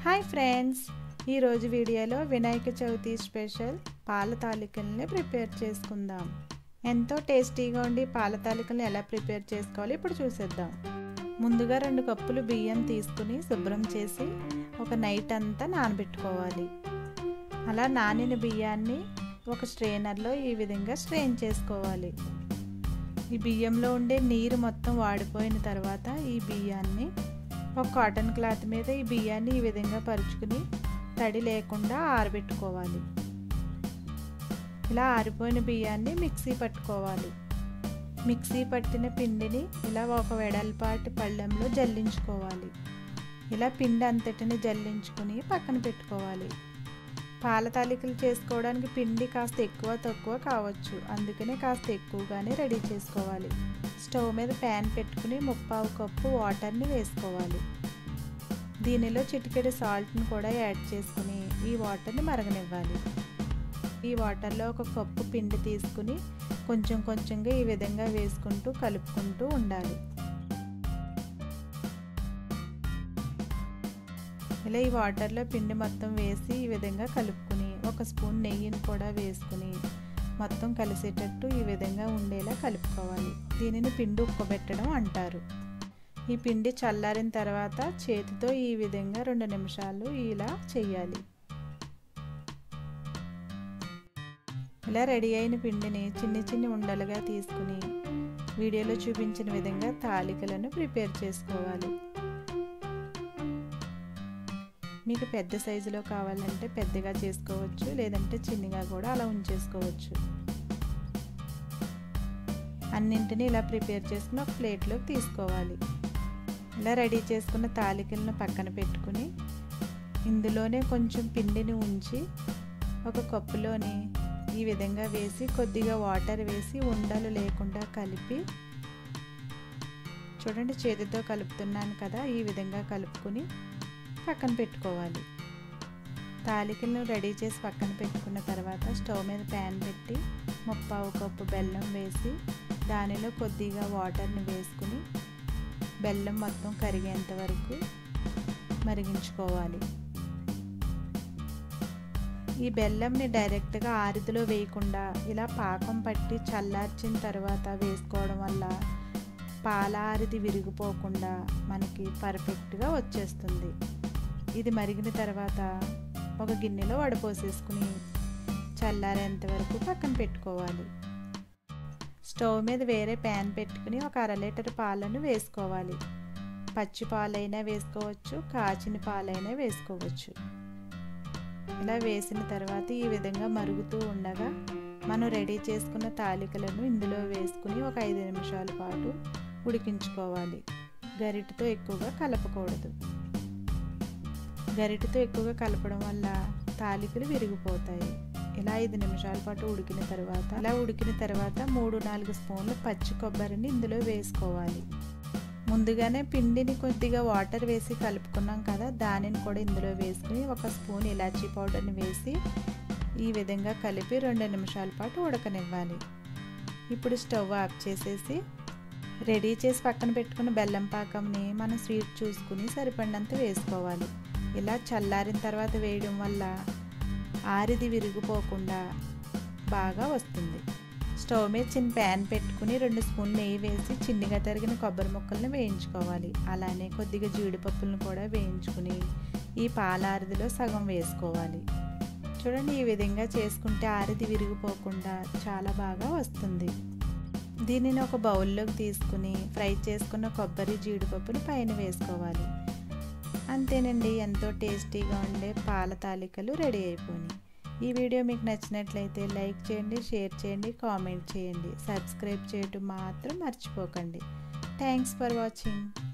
hi friends ఈరోజు వీడియోలో Vinayaka Chavithi special పాల తాలికల్ని ప్రిపేర్ చేసుకుందాం ఎంతో టేస్టీగా ఉండి పాల తాలికల్ని ఎలా ప్రిపేర్ చేసుకోవాలి ఇప్పుడు చూసేద్దాం ముందుగా రెండు కప్పులు బియ్యం తీసుకుని శుభ్రం చేసి ఒక నైట్ అంతా నానబెట్టుకోవాలి అలా నానిన బియ్యాన్ని ఒక స్ట్రెయినర్లో ఈ విధంగా స్ట్రెయిన్ చేసుకోవాలి ఈ బియ్యంలో ఉండే నీరు మొత్తం వాడిపోయిన తర్వాత ఈ బియ్యాన్ని ఒక కాటన్ క్లాత్ మీద ఈ బియ్యాన్ని ఈ విధంగా పరుచుకుని తడి లేకుండా ఆరబెట్టుకోవాలి ఇలా ఆరిపోయిన బియ్యాన్ని మిక్సీ పట్టుకోవాలి మిక్సీ పట్టిన పిండిని ఇలా ఒక వెడల్పాటి పళ్ళెంలో జల్లించుకోవాలి ఇలా పిండి అంతటిని జల్లించుకుని పక్కన పెట్టుకోవాలి పాల తాలికలు చేసుకోవడానికి పిండి కాస్త ఎక్కువ తక్కువ కావచ్చు అందుకనే కాస్త ఎక్కువగానే రెడీ చేసుకోవాలి స్టవ్ మీద ప్యాన్ పెట్టుకుని ముప్పావు కప్పు వాటర్ని వేసుకోవాలి దీనిలో చిటికెడు సాల్ట్ని కూడా యాడ్ చేసుకుని ఈ వాటర్ని మరగనివ్వాలి ఈ వాటర్లో ఒక కప్పు పిండి తీసుకుని కొంచెం కొంచెంగా ఈ విధంగా వేసుకుంటూ కలుపుకుంటూ ఉండాలి ఇలా ఈ వాటర్లో పిండి మొత్తం వేసి ఈ విధంగా కలుపుకుని ఒక స్పూన్ నెయ్యిని కూడా వేసుకుని మొత్తం కలిసేటట్టు ఈ విధంగా ఉండేలా కలుపుకోవాలి దీనిని పిండి ఉక్కబెట్టడం అంటారు ఈ పిండి చల్లారిన తర్వాత చేతితో ఈ విధంగా రెండు నిమిషాలు ఇలా చేయాలి ఇలా రెడీ అయిన పిండిని చిన్ని చిన్ని ఉండలుగా తీసుకుని వీడియోలో చూపించిన విధంగా తాలికలను ప్రిపేర్ చేసుకోవాలి మీకు పెద్ద సైజులో కావాలంటే పెద్దగా చేసుకోవచ్చు లేదంటే చిన్నగా కూడా అలా ఉంచేసుకోవచ్చు అన్నింటినీ ఇలా ప్రిపేర్ చేసుకుని ఒక ప్లేట్లోకి తీసుకోవాలి ఇలా రెడీ చేసుకున్న తాలికలను పక్కన పెట్టుకుని ఇందులోనే కొంచెం పిండిని ఉంచి ఒక కప్పులోని ఈ విధంగా వేసి కొద్దిగా వాటర్ వేసి ఉండలు లేకుండా కలిపి చూడండి చేతితో కలుపుతున్నాను కదా ఈ విధంగా కలుపుకుని పక్కన పెట్టుకోవాలి తాలికలను రెడీ చేసి పక్కన పెట్టుకున్న తర్వాత స్టవ్ మీద ప్యాన్ పెట్టి ముప్పావు కప్పు బెల్లం వేసి దానిలో కొద్దిగా వాటర్ని వేసుకుని బెల్లం మొత్తం కరిగేంత వరకు మరిగించుకోవాలి ఈ బెల్లంని డైరెక్ట్గా ఆరిదిలో వేయకుండా ఇలా పాకం పట్టి చల్లార్చిన తర్వాత వేసుకోవడం వల్ల పాలారిది విరిగిపోకుండా మనకి పర్ఫెక్ట్గా వచ్చేస్తుంది ఇది మరిగిన తర్వాత ఒక గిన్నెలో వడపోసేసుకుని చల్లారేంత వరకు పక్కన పెట్టుకోవాలి స్టవ్ మీద వేరే ప్యాన్ పెట్టుకుని ఒక అర లీటర్ పాలను వేసుకోవాలి పచ్చి పాలైనా వేసుకోవచ్చు కాచిన పాలైనా వేసుకోవచ్చు ఇలా వేసిన తర్వాత ఈ విధంగా మరుగుతూ ఉండగా మనం రెడీ చేసుకున్న తాలికలను ఇందులో వేసుకుని ఒక ఐదు నిమిషాల పాటు ఉడికించుకోవాలి గరిటతో ఎక్కువగా కలపకూడదు గరిటతో ఎక్కువగా కలపడం వల్ల తాలికలు విరిగిపోతాయి ఇలా ఐదు నిమిషాల పాటు ఉడికిన తర్వాత అలా ఉడికిన తర్వాత మూడు నాలుగు స్పూన్లు పచ్చి కొబ్బరిని ఇందులో వేసుకోవాలి ముందుగానే పిండిని కొద్దిగా వాటర్ వేసి కలుపుకున్నాం కదా దానిని కూడా ఇందులో వేసుకుని ఒక స్పూన్ ఇలాచీ పౌడర్ని వేసి ఈ విధంగా కలిపి రెండు నిమిషాల పాటు ఉడకనివ్వాలి ఇప్పుడు స్టవ్ ఆఫ్ చేసేసి రెడీ చేసి పక్కన పెట్టుకున్న బెల్లం పాకంని మనం స్వీట్ చూసుకుని సరిపడినంత వేసుకోవాలి ఇలా చల్లారిన తర్వాత వేయడం వల్ల ఆరిది విరిగిపోకుండా బాగా వస్తుంది స్టవ్ మీద చిన్న ప్యాన్ పెట్టుకుని రెండు స్పూన్లు నెయ్యి వేసి చిన్నగా తరిగిన కొబ్బరి ముక్కల్ని వేయించుకోవాలి అలానే కొద్దిగా జీడిపప్పులను కూడా వేయించుకుని ఈ పాల ఆరిదిలో సగం వేసుకోవాలి చూడండి ఈ విధంగా చేసుకుంటే ఆరిది విరిగిపోకుండా చాలా బాగా వస్తుంది దీనిని ఒక బౌల్లోకి తీసుకుని ఫ్రై చేసుకున్న కొబ్బరి జీడిపప్పుని పైన వేసుకోవాలి అంతేనండి ఎంతో టేస్టీగా ఉండే పాల తాలికలు రెడీ అయిపోయినాయి ఈ వీడియో మీకు నచ్చినట్లయితే లైక్ చేయండి షేర్ చేయండి కామెంట్ చేయండి సబ్స్క్రైబ్ చేయటం మాత్రం మర్చిపోకండి థ్యాంక్స్ ఫర్ వాచింగ్